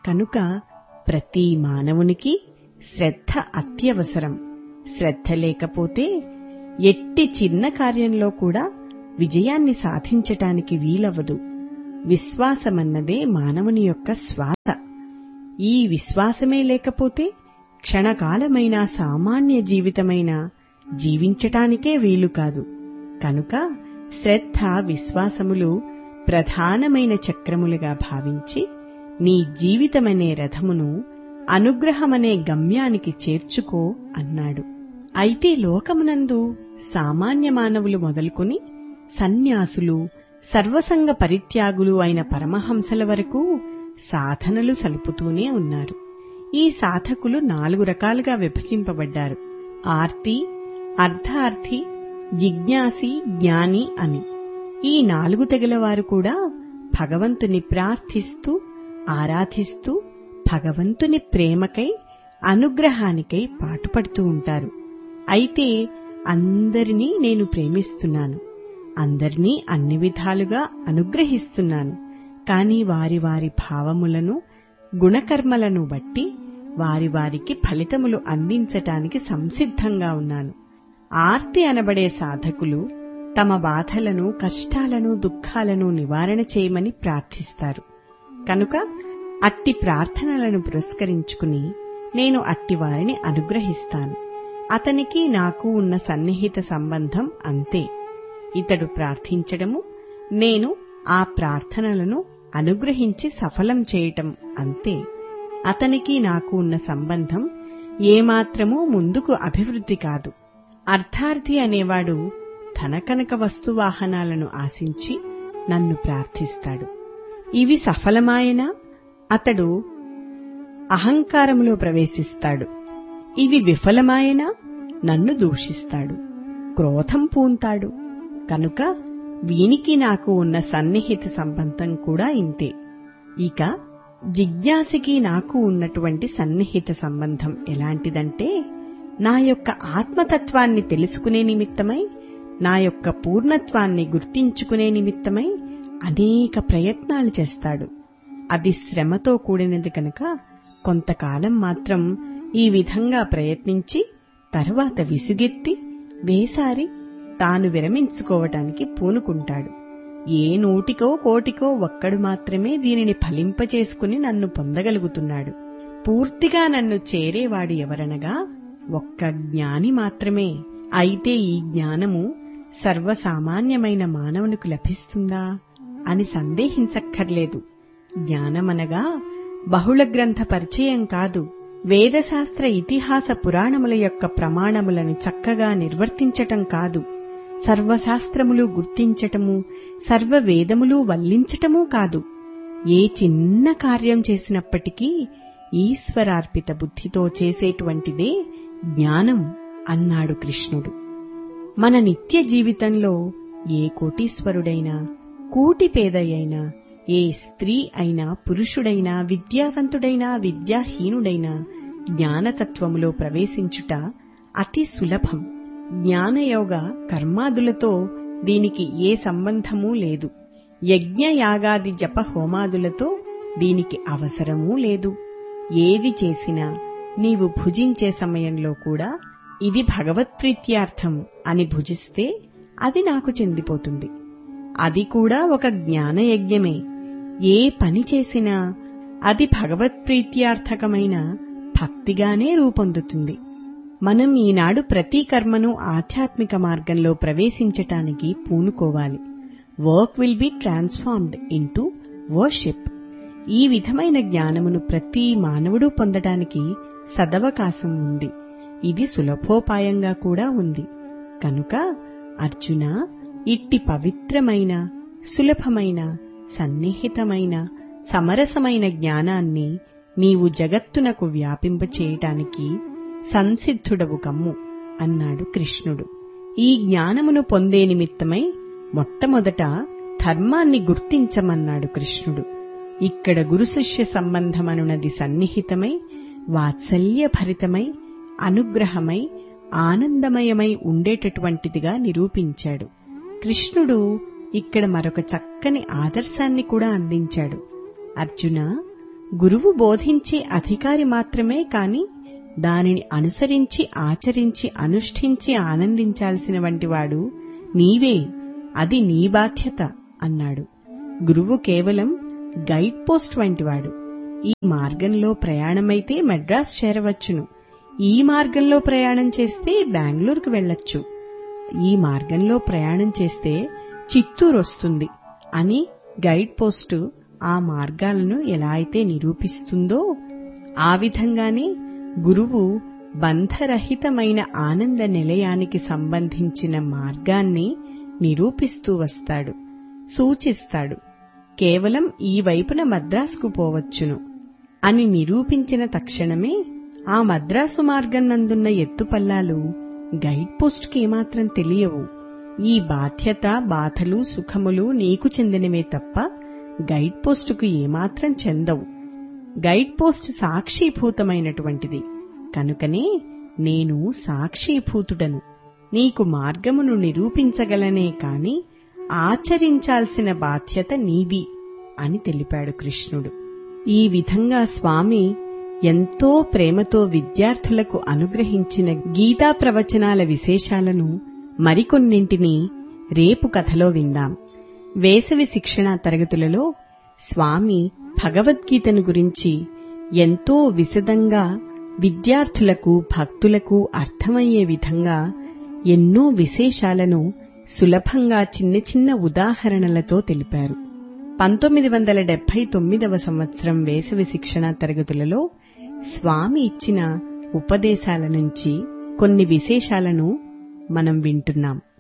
కనుక ప్రతి మానవునికి శ్రద్ధ అత్యవసరం శ్రద్ధ లేకపోతే ఎట్టి చిన్న కార్యంలో కూడా విజయాన్ని సాధించటానికి వీలవదు విశ్వాసమన్నదే మానవుని యొక్క శ్వాస ఈ విశ్వాసమే లేకపోతే క్షణకాలమైన సామాన్య జీవితమైన జీవించటానికే వీలు కాదు కనుక శ్రద్ధ విశ్వాసములు ప్రధానమైన చక్రములుగా భావించి నీ జీవితమనే రథమును అనుగ్రహమనే గమ్యానికి చేర్చుకో అన్నాడు అయితే లోకమునందు సామాన్య మానవులు మొదలుకొని సన్యాసులు సర్వసంగ పరిత్యాగులు అయిన పరమహంసల వరకు సాధనలు సలుపుతూనే ఉన్నారు ఈ సాధకులు నాలుగు రకాలుగా విభజింపబడ్డారు ఆర్తి అర్ధార్థి జిజ్ఞాసి జ్ఞాని అని ఈ నాలుగు తెగలవారు కూడా భగవంతుని ప్రార్థిస్తూ ఆరాధిస్తూ భగవంతుని ప్రేమకై అనుగ్రహానికై పాటుపడుతూ ఉంటారు అయితే అందరినీ నేను ప్రేమిస్తున్నాను అందరినీ అన్ని విధాలుగా అనుగ్రహిస్తున్నాను కాని వారి వారి భావములను గుణకర్మలను బట్టి వారి వారికి ఫలితములు అందించటానికి సంసిద్ధంగా ఉన్నాను ఆర్తి అనబడే సాధకులు తమ బాధలను కష్టాలను దుఃఖాలను నివారణ చేయమని ప్రార్థిస్తారు కనుక అట్టి ప్రార్థనలను పురస్కరించుకుని నేను అట్టి వారిని అనుగ్రహిస్తాను అతనికి నాకు ఉన్న సన్నిహిత సంబంధం అంతే ఇతడు ప్రార్థించడము నేను ఆ ప్రార్థనలను అనుగ్రహించి సఫలం చేయటం అంతే అతనికి నాకు ఉన్న సంబంధం ఏమాత్రమూ ముందుకు అభివృద్ధి కాదు అర్థార్థి అనేవాడు ధనకనక వస్తువాహనాలను ఆశించి నన్ను ప్రార్థిస్తాడు ఇవి సఫలమాయనా అతడు అహంకారములో ప్రవేశిస్తాడు ఇవి విఫలమాయనా నన్ను దూషిస్తాడు క్రోధం పూంతాడు కనుక వీనికి నాకు ఉన్న సన్నిహిత సంబంధం కూడా ఇంతే ఇక జిజ్ఞాసికి నాకు ఉన్నటువంటి సన్నిహిత సంబంధం ఎలాంటిదంటే నా యొక్క ఆత్మతత్వాన్ని తెలుసుకునే నిమిత్తమై నా యొక్క పూర్ణత్వాన్ని గుర్తించుకునే నిమిత్తమై అనేక ప్రయత్నాలు చేస్తాడు అది శ్రమతో కూడినది కనుక కొంతకాలం మాత్రం ఈ విధంగా ప్రయత్నించి తరువాత విసుగెత్తి వేసారి తాను విరమించుకోవటానికి పూనుకుంటాడు ఏ నూటికో కోటికో ఒక్కడు మాత్రమే దీనిని ఫలింపచేసుకుని నన్ను పొందగలుగుతున్నాడు పూర్తిగా నన్ను చేరేవాడు ఎవరనగా ఒక్క జ్ఞాని మాత్రమే అయితే ఈ జ్ఞానము సర్వసామాన్యమైన మానవునికి లభిస్తుందా అని సందేహించక్కర్లేదు జ్ఞానమనగా బహుళ గ్రంథ పరిచయం కాదు వేదశాస్త్ర ఇతిహాస పురాణముల యొక్క ప్రమాణములను చక్కగా నిర్వర్తించటం కాదు సర్వశాస్త్రములు గుర్తించటము సర్వవేదములు వల్లించటమూ కాదు ఏ చిన్న కార్యం చేసినప్పటికీ ఈశ్వరార్పిత బుద్ధితో చేసేటువంటిదే జ్ఞానం అన్నాడు కృష్ణుడు మన నిత్య జీవితంలో ఏ కోటీశ్వరుడైనా కూటి పేదయైనా ఏ స్త్రీ అయినా పురుషుడైనా విద్యావంతుడైనా విద్యాహీనుడైనా జ్ఞానతత్వములో ప్రవేశించుట అతి సులభం జ్ఞానయోగ కర్మాదులతో దీనికి ఏ సంబంధమూ లేదు యజ్ఞయాగాది జప హోమాదులతో దీనికి అవసరమూ లేదు ఏది చేసినా నీవు భుజించే సమయంలో కూడా ఇది భగవత్ప్రీత్యార్థం అని భుజిస్తే అది నాకు చెందిపోతుంది అది కూడా ఒక జ్ఞానయజ్ఞమే ఏ పని చేసినా అది భగవత్ప్రీత్యార్థకమైన భక్తిగానే రూపొందుతుంది మనం ఈనాడు ప్రతి కర్మను ఆధ్యాత్మిక మార్గంలో ప్రవేశించటానికి పూనుకోవాలి work will be transformed into worship ఈ విధమైన జ్ఞానమును ప్రతి మానవుడు పొందడానికి సదవకాశం ఉంది ఇది సులభోపాయంగా కూడా ఉంది కనుక అర్జున ఇట్టి పవిత్రమైన సులభమైన సన్నిహితమైన సమరసమైన జ్ఞానాన్ని నీవు జగత్తునకు వ్యాపింపచేయటానికి సంసిద్ధుడవు కమ్ము అన్నాడు కృష్ణుడు ఈ జ్ఞానమును పొందే నిమిత్తమై మొట్టమొదట ధర్మాన్ని గుర్తించమన్నాడు కృష్ణుడు ఇక్కడ గురు శిష్య సంబంధమనున్నది సన్నిహితమై వాత్సల్యభరితమై అనుగ్రహమై ఆనందమయమై ఉండేటటువంటిదిగా నిరూపించాడు కృష్ణుడు ఇక్కడ మరొక చక్కని ఆదర్శాన్ని కూడా అందించాడు అర్జున గురువు బోధించే అధికారి మాత్రమే కాని దానిని అనుసరించి ఆచరించి అనుష్ఠించి ఆనందించాల్సిన వంటివాడు నీవే అది నీ బాధ్యత అన్నాడు గురువు కేవలం గైడ్ పోస్ట్ వంటివాడు ఈ మార్గంలో ప్రయాణమైతే మెడ్రాస్ చేరవచ్చును ఈ మార్గంలో ప్రయాణం చేస్తే బెంగళూరుకు వెళ్ళొచ్చు ఈ మార్గంలో ప్రయాణం చేస్తే చిత్తూరు వస్తుంది అని గైడ్ పోస్టు ఆ మార్గాలను ఎలా అయితే నిరూపిస్తుందో ఆ విధంగానే గురువు బంధరహితమైన ఆనంద నిలయానికి సంబంధించిన మార్గాన్ని నిరూపిస్తూ వస్తాడు సూచిస్తాడు కేవలం ఈ వైపున మద్రాసుకు పోవచ్చును అని నిరూపించిన తక్షణమే ఆ మద్రాసు మార్గం నందున్న ఎత్తుపల్లాలు గైడ్ పోస్ట్కి ఏమాత్రం తెలియవు ఈ బాధ్యత బాధలు సుఖములు నీకు చెందినవే తప్ప గైడ్ పోస్టుకు ఏమాత్రం చెందవు గైడ్ పోస్ట్ సాక్షీభూతమైనటువంటిది కనుకనే నేను సాక్షీభూతుడను నీకు మార్గమును నిరూపించగలనే కాని ఆచరించాల్సిన బాధ్యత నీది అని తెలిపాడు కృష్ణుడు ఈ విధంగా స్వామి ఎంతో ప్రేమతో విద్యార్థులకు అనుగ్రహించిన గీతా ప్రవచనాల విశేషాలను మరికొన్నింటిని రేపు కథలో విందాం వేసవి శిక్షణా తరగతులలో స్వామి భగవద్గీతను గురించి ఎంతో విశదంగా విద్యార్థులకు భక్తులకు అర్థమయ్యే విధంగా ఎన్నో విశేషాలను సులభంగా చిన్న చిన్న ఉదాహరణలతో తెలిపారు పంతొమ్మిది వందల డెబ్బై తొమ్మిదవ సంవత్సరం వేసవి శిక్షణా తరగతులలో స్వామి ఇచ్చిన ఉపదేశాల నుంచి కొన్ని విశేషాలను మనం వింటున్నాం